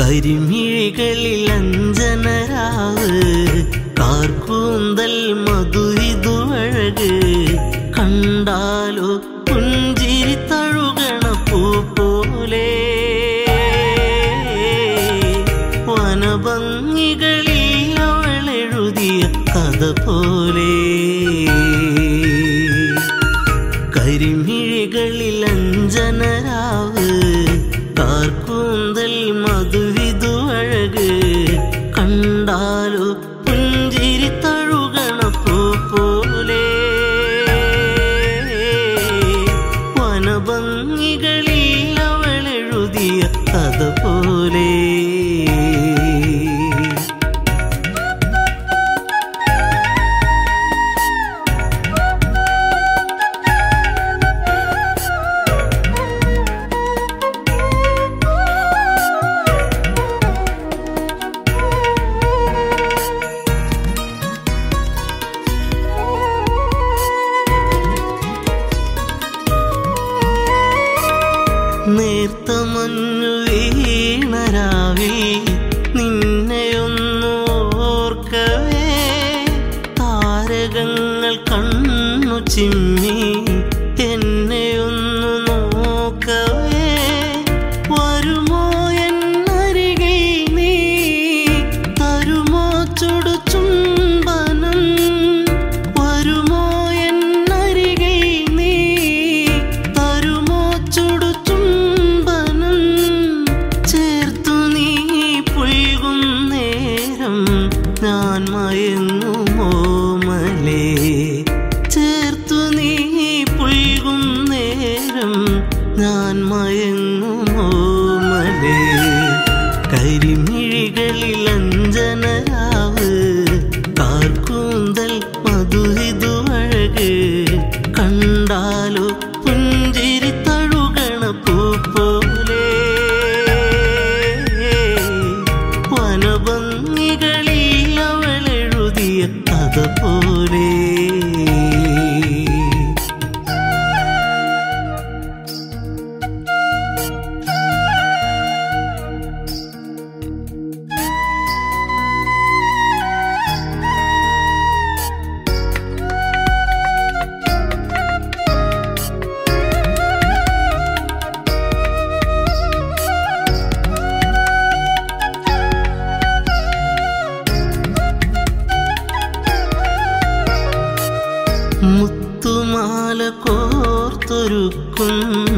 കരിമിഴികളിൽ അഞ്ജനരാവ് കാർക്കൂന്തൽ മധുരിതു അഴക് കണ്ടാലോ പുഞ്ചിരി തഴുകണ പൂ പോലെ വനഭംഗികളിൽ അവളെഴുതിയ കഥ പോലെ കരിമിഴികളിൽ അഞ്ജനരാവ് കാർക്കൂന്തൽ മധുവിതു അഴക് കണ്ടാലോ പുഞ്ചിരി തഴുകണ പൂ പോലെ വനഭംഗികളിൽ അവളെഴുതിയ കഥ പോലെ നേർത്ത മഞ്ഞു വീണരാവിൽ നിന്നെയൊന്നു ഓർക്കവേ താരകങ്ങൾ കണ്ണു ചിമ്മി എന്നെയൊന്നു നോക്കവേ വരുമോ എന്നരികിൽ നീ തരുമോ ചുടു ചുംബനം വരുമോ എന്നരികിൽ നീ തരുമോ ചുടു ചുംബനം ചേർത്തു നീ പുൽകും നേരം ഞാൻ മയങ്ങുമോ മലേ ചേർത്തു നീ പുൽകും നേരം ഞാൻ മയങ്ങുമോ മലേ കരിമിഴികളിൽ അഞ്ജനരാവ് കാർക്കൂന്തൽ മധുരിതു അഴക് കണ്ടാലോ പുഞ്ചിരി തഴുകണ പൂ പോലെ വനഭംഗികളിൽ അവളെഴുതിയ കഥ പോലെ മുത്തുമാല കോർത്തൊരുക്കും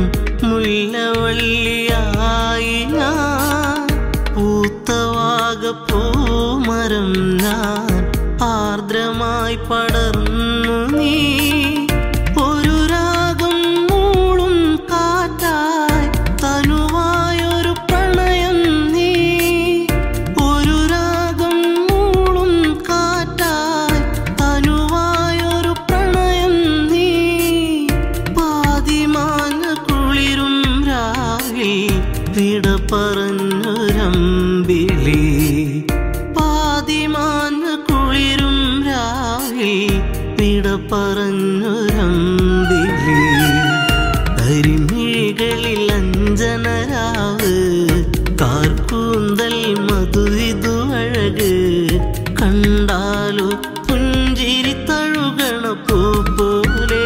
മുല്ലവള്ളിയായി ഞാൻ പൂത്തവാക പൂമരം ഞാൻ ആർദ്രമായി പടർന്നു നീ ഒരു രാഗം മൂളും കാറ്റായി തനുവായൊരു പ്രണയം നീ ഒരു രാഗം മൂളും കാറ്റായി തനുവായൊരു പ്രണയം നീ പാതിമാഞ്ഞ കുളിരും രാവിൽ വിട പറഞ്ഞൊരമ്പിളി പാതിമാഞ്ഞ കുളിരും രാവിൽ വിട പറഞ്ഞൊരമ്പിളി കരിമിഴികളിൽ അഞ്ജനരാവ് കാർക്കൂന്തൽ മധുവിതു അഴക് കണ്ടാലോ പുഞ്ചിരി തഴുകണ പൂ പോലെ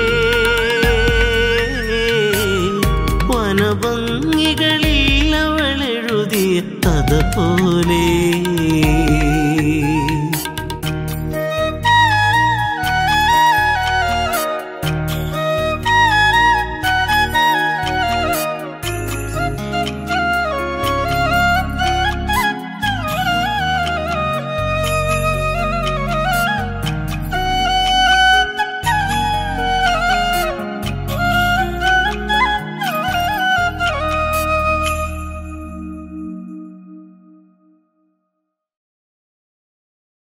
വനഭംഗികളിൽ അവളെഴുതിയ കഥ പോലെ